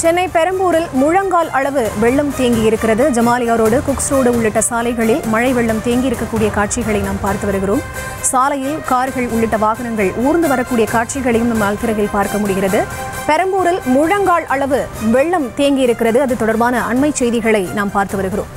சென்னை பெரம்பூரில் முழங்கால் அளவு வெள்ளம் தேங்கி இருக்கிறது ஜமாலியா ரோடு குக்ஸ் ரோடு உள்ளிட்ட சாலைகளில் மழை வெள்ளம் தேங்கி இருக்கக்கூடிய காட்சிகளை நாம் பார்த்து வருகிறோம் சாலையில் கார்கள் உள்ளிட்ட வாகனங்கள் ஊர்ந்து வரக்கூடிய காட்சிகளையும் நம்மால் திரையில் பார்க்க முடிகிறது பெரம்பூரில் முழங்கால் அளவு வெள்ளம் தேங்கி இருக்கிறது அது தொடர்பான அண்மை செய்திகளை நாம் பார்த்து வருகிறோம்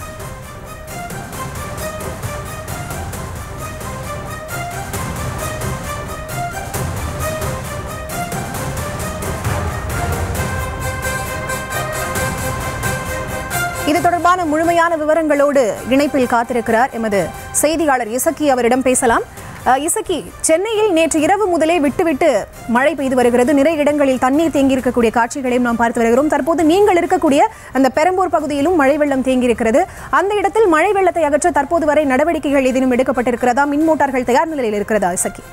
இது தொடர்பான முழுமையான விவரங்களோடு இணைப்பில் காத்திருக்கிறார் எமது செய்தியாளர் இசக்கி அவரிடம் பேசலாம் அஹ், இசக்கி சென்னையில் நேற்று இரவு முதலே விட்டுவிட்டு மழை பெய்து வருகிறது நிறைய இடங்களில் தண்ணீர் தேங்கி இருக்கக்கூடிய காட்சிகளையும் நாம் பார்த்து வருகிறோம் தற்போது நீங்கள் இருக்கக்கூடிய அந்த பெரம்பூர் பகுதியிலும் மழை வெள்ளம் தேங்கி இருக்கிறது அந்த இடத்தில் மழை வெள்ளத்தை அகற்ற தற்போது வரை நடவடிக்கைகள் ஏதேனும் எடுக்கப்பட்டிருக்கிறதா மின் மோட்டார்கள் தயார் நிலையில் இருக்கிறதா இசக்கி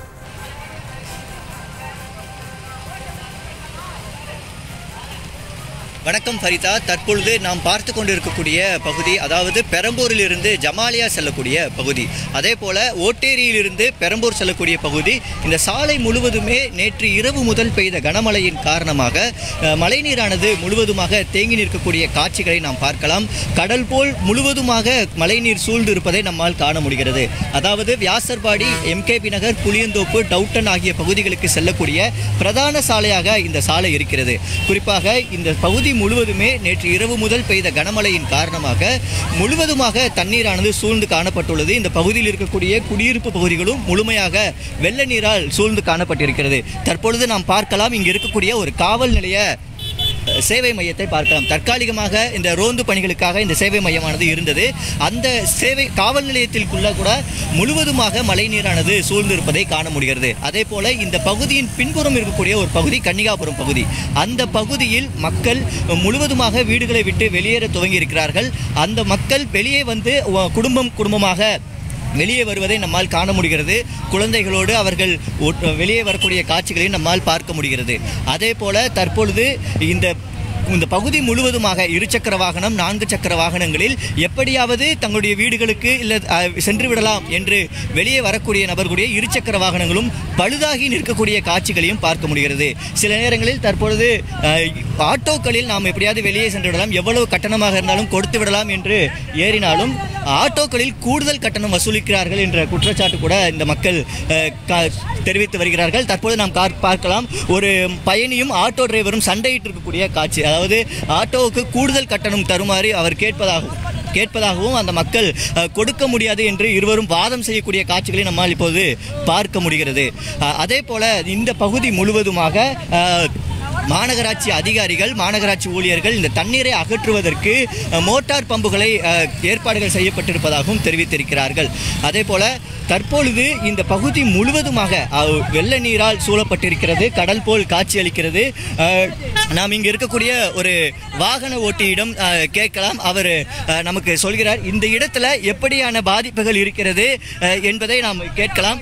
வணக்கம் ஃபரிதா தற்பொழுது நாம் பார்த்து கொண்டிருக்கக்கூடிய பகுதி அதாவது பெரம்பூரிலிருந்து ஜமாலியா செல்லக்கூடிய பகுதி அதே போல ஓட்டேரியிலிருந்து பெரம்பூர் செல்லக்கூடிய பகுதி இந்த சாலை முழுவதுமே நேற்று இரவு முதல் பெய்த கனமழையின் காரணமாக அஹ், மழைநீரானது முழுவதுமாக தேங்கி நிற்கக்கூடிய காட்சிகளை நாம் பார்க்கலாம் கடல் போல் முழுவதுமாக மழைநீர் சூழ்ந்து இருப்பதை நம்மால் காண முடிகிறது அதாவது வியாசர்பாடி எம்கேபி நகர் புளியந்தோப்பு டவுட்டன் ஆகிய பகுதிகளுக்கு செல்லக்கூடிய பிரதான சாலையாக இந்த சாலை இருக்கிறது குறிப்பாக இந்த பகுதி முழுவதுமே நேற்று இரவு முதல் பெய்த கனமழையின் காரணமாக முழுவதுமாக தண்ணீரானது சூழ்ந்து காணப்பட்டுள்ளது இந்த பகுதியில் இருக்கக்கூடிய குடியிருப்பு பகுதிகளும் முழுமையாக வெள்ள நீரால் சூழ்ந்து காணப்பட்டிருக்கிறது தற்பொழுது நாம் பார்க்கலாம் இங்கு இருக்கக்கூடிய ஒரு காவல் நிலைய அஹ், சேவை மையத்தை பார்க்கலாம் தற்காலிகமாக இந்த ரோந்து பணிகளுக்காக இந்த சேவை மையமானது இருந்தது அந்த சேவை காவல் நிலையத்திற்குள்ள கூட முழுவதுமாக மழைநீரானது சூழ்ந்திருப்பதை காண முடிகிறது அதே போல இந்த பகுதியின் பின்புறம் இருக்கக்கூடிய ஒரு பகுதி கன்னிகாபுரம் பகுதி அந்த பகுதியில் மக்கள் முழுவதுமாக வீடுகளை விட்டு வெளியேற துவங்கி இருக்கிறார்கள் அந்த மக்கள் வெளியே வந்து அஹ், குடும்பம் குடும்பமாக வெளியே வருவதை நம்மால் காண முடிகிறது குழந்தைகளோடு அவர்கள் ஒட்- வெளியே வரக்கூடிய காட்சிகளை நம்மால் பார்க்க முடிகிறது அதே போல தற்பொழுது இந்த இந்த பகுதி முழுவதுமாக இருசக்கர வாகனம் நான்கு சக்கர வாகனங்களில் எப்படியாவது தங்களுடைய வீடுகளுக்கு இல்லை சென்று விடலாம் என்று வெளியே வரக்கூடிய நபர்களுடைய இருசக்கர வாகனங்களும் பழுதாகி நிற்கக்கூடிய காட்சிகளையும் பார்க்க முடிகிறது சில நேரங்களில் தற்பொழுது அஹ், ஆட்டோக்களில் நாம் எப்படியாவது வெளியே சென்று விடலாம் எவ்வளவு கட்டணமாக இருந்தாலும் கொடுத்து விடலாம் என்று ஏறினாலும் ஆட்டோக்களில் கூடுதல் கட்டணம் வசூலிக்கிறார்கள் என்ற குற்றச்சாட்டு கூட இந்த மக்கள் அஹ், கா- தெரிவித்து வருகிறார்கள் தற்போது நாம் கார்- பார்க்கலாம் ஒரு பயணியும் ஆட்டோ டிரைவரும் சண்டையிட்டு இருக்கக்கூடிய காட்சி அதாவது ஆட்டோவுக்கு கூடுதல் கட்டணம் தருமாறு அவர் கேட்பதாகவும் கேட்பதாகவும் அந்த மக்கள் அஹ், கொடுக்க முடியாது என்று இருவரும் வாதம் செய்யக்கூடிய காட்சிகளை நம்மால் இப்போது பார்க்க முடிகிறது அஹ், அதே போல இந்த பகுதி முழுவதுமாக அஹ், மாநகராட்சி அதிகாரிகள் மாநகராட்சி ஊழியர்கள் இந்த தண்ணீரை அகற்றுவதற்கு அஹ், மோட்டார் பம்புகளை அஹ், ஏற்பாடுகள் செய்யப்பட்டிருப்பதாகவும் தெரிவித்திருக்கிறார்கள் அதே போல தற்பொழுது இந்த பகுதி முழுவதுமாக அஹ், வெள்ள நீரால் சூழப்பட்டிருக்கிறது கடல் போல் காட்சியளிக்கிறது அஹ், நாம் இங்கு இருக்கக்கூடிய ஒரு வாகன ஓட்டியிடம் அஹ், கேட்கலாம் அவர் அஹ், நமக்கு சொல்கிறார் இந்த இடத்துல எப்படியான பாதிப்புகள் இருக்கிறது அஹ், என்பதை நாம் கேட்கலாம்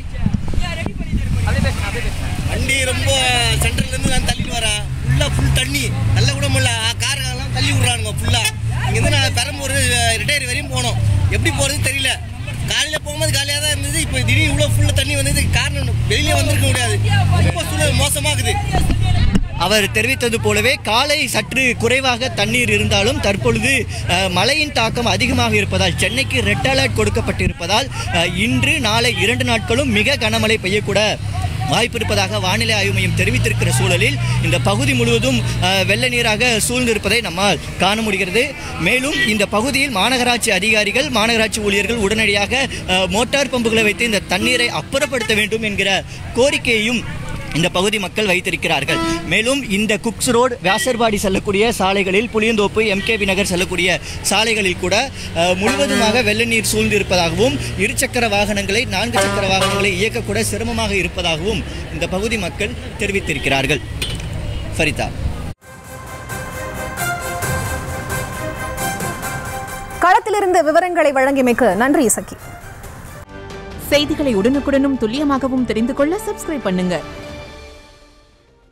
வண்டி ரொம்ப சென்டர்ல இருந்து நான் தள்ளிட்டு வரேன் ஃபுல்லா ஃபுல் தண்ணி நல்ல கூட முடியல காரெல்லாம் தள்ளி விடுறானுங்க ஃபுல்லா இங்கேருந்து நான் பெரம்பூர் ரிட்டையர் வரையும் போனோம் எப்படி போறது தெரியல காலையில் போகும்போது காலியாக தான் இருந்தது இப்போ திடீர்னு இவ்வளோ ஃபுல்லாக தண்ணி வந்தது காரணம் வெளியே வந்திருக்க முடியாது ரொம்ப சூழல் மோசமாகுது அவர் தெரிவித்தது போலவே காலை சற்று குறைவாக தண்ணீர் இருந்தாலும் தற்பொழுது அஹ், மழையின் தாக்கம் அதிகமாக இருப்பதால் சென்னைக்கு ரெட் அலர்ட் கொடுக்கப்பட்டிருப்பதால் அஹ், இன்று நாளை இரண்டு நாட்களும் மிக கனமழை பெய்யக்கூட வாய்ப்பு இருப்பதாக வானிலை ஆய்வு மையம் தெரிவித்திருக்கிற சூழலில் இந்த பகுதி முழுவதும் அஹ், வெள்ள நீராக சூழ்ந்திருப்பதை நம்மால் காண முடிகிறது மேலும் இந்த பகுதியில் மாநகராட்சி அதிகாரிகள் மாநகராட்சி ஊழியர்கள் உடனடியாக அஹ், மோட்டார் பம்புகளை வைத்து இந்த தண்ணீரை அப்புறப்படுத்த வேண்டும் என்கிற கோரிக்கையையும் இந்த பகுதி மக்கள் வைத்திருக்கிறார்கள் மேலும் இந்த குக்ஸ் ரோடு வியாசர்பாடி செல்லக்கூடிய சாலைகளில் புளியந்தோப்பு எம்கேபி நகர் செல்லக்கூடிய சாலைகளில் கூட அஹ், முழுவதுமாக வெள்ள நீர் சூழ்ந்து இருப்பதாகவும் இருசக்கர வாகனங்களை நான்கு சக்கர வாகனங்களை இயக்கக்கூட சிரமமாக இருப்பதாகவும் இந்த பகுதி மக்கள் தெரிவித்திருக்கிறார்கள் ஃபரிதா களத்திலிருந்து விவரங்களை வழங்கியமைக்கு நன்றி இசக்கி செய்திகளை உடனுக்குடனும் துல்லியமாகவும் தெரிந்து கொள்ள சப்ஸ்கிரைப் பண்ணுங்க